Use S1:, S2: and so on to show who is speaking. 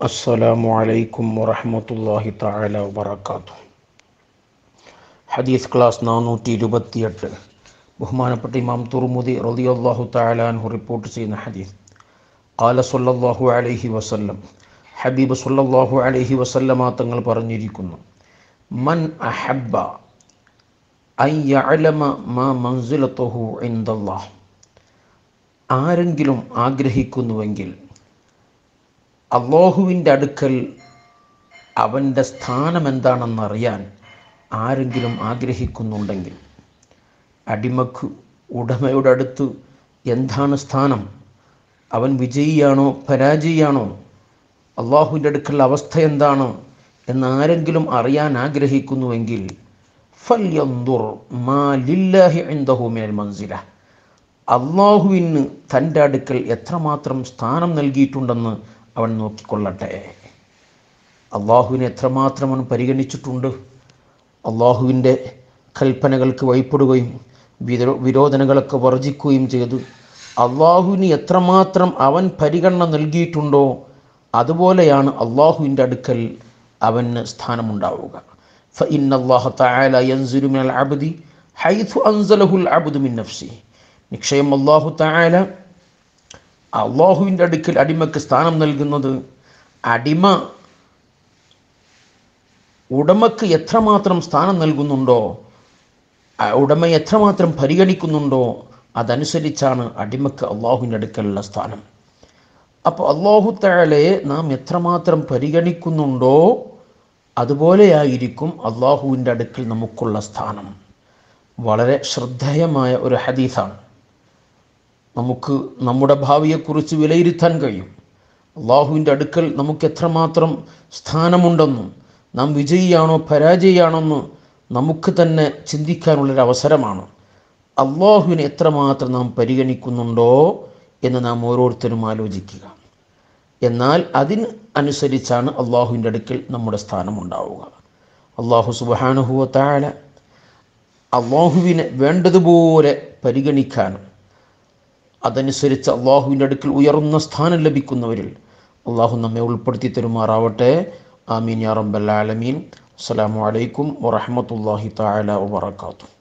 S1: അസ്സലാമു അലൈക്കും വറഹ്മത്തുള്ളാഹി തആല വബറകാതുഹു ഹദീസ് ക്ലാസ് നാനൂറ്റി ഇരുപത്തിയെട്ട് ബഹുമാനപ്പെട്ട ഇമാം തുർമുദി റളിയല്ലാഹു തആല അൻഹു റിപ്പോർട്ട് ചെയ്യുന്ന ഹദീസ് ഖാല സല്ലല്ലാഹു അലൈഹി വസല്ലം ഹബീബ് സല്ലല്ലാഹു അലൈഹി വസല്ലമ തങ്ങൾ പറഞ്ഞിരിക്കുന്നു മൻ അഹബ്ബ അൻ യഅലമ മാ മൻസിലത്തുഹു ഇൻദല്ലാഹ് ആരെങ്കിലും ആഗ്രഹിക്കുന്നുവെങ്കിൽ അള്ളാഹുവിൻ്റെ അടുക്കൽ അവൻ്റെ സ്ഥാനം എന്താണെന്നറിയാൻ ആരെങ്കിലും ആഗ്രഹിക്കുന്നുണ്ടെങ്കിൽ അടിമക്ക് ഉടമയുടെ അടുത്ത് എന്താണ് സ്ഥാനം അവൻ വിജയിയാണോ പരാജയിയാണോ അള്ളാഹുവിൻ്റെ അടുക്കൽ അവസ്ഥ എന്താണ് എന്നാരെങ്കിലും അറിയാൻ ആഗ്രഹിക്കുന്നുവെങ്കിൽ ഫല്യന്തുർ മാ ലില്ലാഹി ഇൻദഹു മിനൽ മൻസില അള്ളാഹുവിന് തൻ്റെ അടുക്കൽ എത്രമാത്രം സ്ഥാനം നൽകിയിട്ടുണ്ടെന്ന് അവൻ നോക്കിക്കൊള്ളട്ടെ അള്ളാഹുവിനെ എത്രമാത്രം അവൻ പരിഗണിച്ചിട്ടുണ്ട് അള്ളാഹുവിൻ്റെ കൽപ്പനകൾക്ക് വഴിപ്പെടുകയും വിരോ വിരോധനകളൊക്കെ വർജിക്കുകയും ചെയ്തു അള്ളാഹുവിന് എത്രമാത്രം അവൻ പരിഗണന നൽകിയിട്ടുണ്ടോ അതുപോലെയാണ് അള്ളാഹുവിൻ്റെ അടുക്കൽ അവന് സ്ഥാനമുണ്ടാവുക ഫ ഇന്നല്ലാഹ തആല യൻസിലു മിനൽ അബ്ദി ഹൈഥു അൻസലഹുൽ അബ്ദു മിൻ നഫ്സി നിക്ഷയം അള്ളാഹു തആല അള്ളാഹുവിൻ്റെ അടുക്കൽ അടിമക്ക് സ്ഥാനം നൽകുന്നത് അടിമ ഉടമക്ക് എത്രമാത്രം സ്ഥാനം നൽകുന്നുണ്ടോ ഉടമയെ എത്രമാത്രം പരിഗണിക്കുന്നുണ്ടോ അതനുസരിച്ചാണ് അടിമക്ക് അള്ളാഹുവിൻ്റെ അടുക്കലുള്ള സ്ഥാനം അപ്പോൾ അള്ളാഹു തഴലയെ നാം എത്രമാത്രം പരിഗണിക്കുന്നുണ്ടോ അതുപോലെയായിരിക്കും അള്ളാഹുവിൻ്റെ അടുക്കൽ നമുക്കുള്ള സ്ഥാനം വളരെ ശ്രദ്ധേയമായ ഒരു ഹദീസാണ് നമുക്ക് നമ്മുടെ ഭാവിയെക്കുറിച്ച് വിലയിരുത്താൻ കഴിയും അള്ളാഹുവിൻ്റെ അടുക്കൽ നമുക്ക് എത്രമാത്രം സ്ഥാനമുണ്ടെന്നും നാം വിജയിയാണോ പരാജയിയാണെന്ന് നമുക്ക് തന്നെ ചിന്തിക്കാനുള്ളൊരു അവസരമാണ് അള്ളാഹുവിനെ എത്രമാത്രം നാം പരിഗണിക്കുന്നുണ്ടോ എന്ന് നാം ഓരോരുത്തരും ആലോചിക്കുക എന്നാൽ അതിന് അനുസരിച്ചാണ് അള്ളാഹുവിൻ്റെ അടുക്കൽ നമ്മുടെ സ്ഥാനമുണ്ടാവുക അള്ളാഹു സുബാനുഹുവ താഴെ അള്ളാഹുവിനെ വേണ്ടതുപോലെ പരിഗണിക്കാനും അതനുസരിച്ച് അള്ളാഹുവിൻ്റെ അടുക്കൽ ഉയർന്ന സ്ഥാനം ലഭിക്കുന്നവരിൽ അള്ളാഹു നമ്മെ ഉൾപ്പെടുത്തി തരുമാറാവട്ടെ ആമീൻ യാ റബ്ബൽ ആലമീൻ അസ്സലാമു അലൈക്കും വറഹ്മത്തുള്ളാഹി തആല വബറകാതുഹു